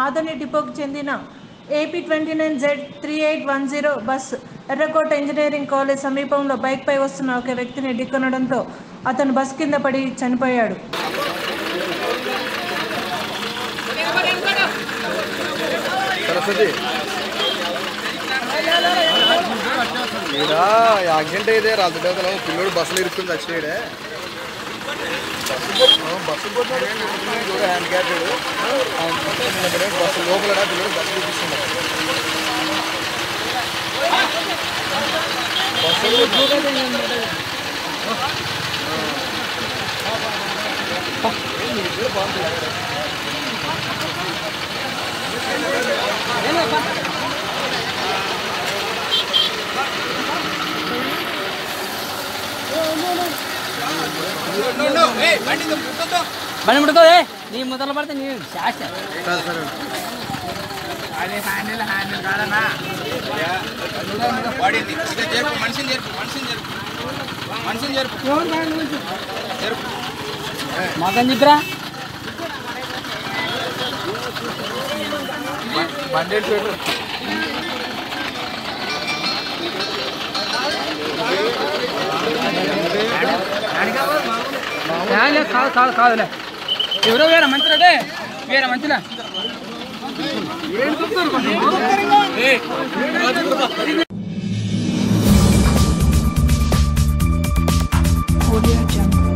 ఆదోని డిపోకు చెందిన AP twenty nine Z three eight one zero bus Errakota engineering college సమీపంలో బైక్పై వస్తున్న ఒక వ్యక్తిని ఢీకొనడంతో అతను బస్ కింద పడి చనిపోయాడు సరస్వతి ఈడ యాక్సిడెంట్ అయితే రాజదేవతలో పిల్లోడు బస్సులో ఇరుక్కుని చచ్చినాడే బస్సు పోతున్నాడు చూడ హ్యాండ్ క్యాప్డ్ బస్సు లోపల పిల్లడు బస్సు చూపిస్తున్నాడు బండి ముడుతుంది నీ ముద్దలు పడితే నీ శాస్త్ర సరే సరే వాడింది ఇక జరుపు మనిషిని జరుపు మనిషిని జరుపు మనిషిని జరుపు జరుపు మాకని చెప్పరా బండి పెట్టు కాదు కాదు కాదులే ఎవరో వేరే మంచిదే వేరే మంచిలే Audio Jungle.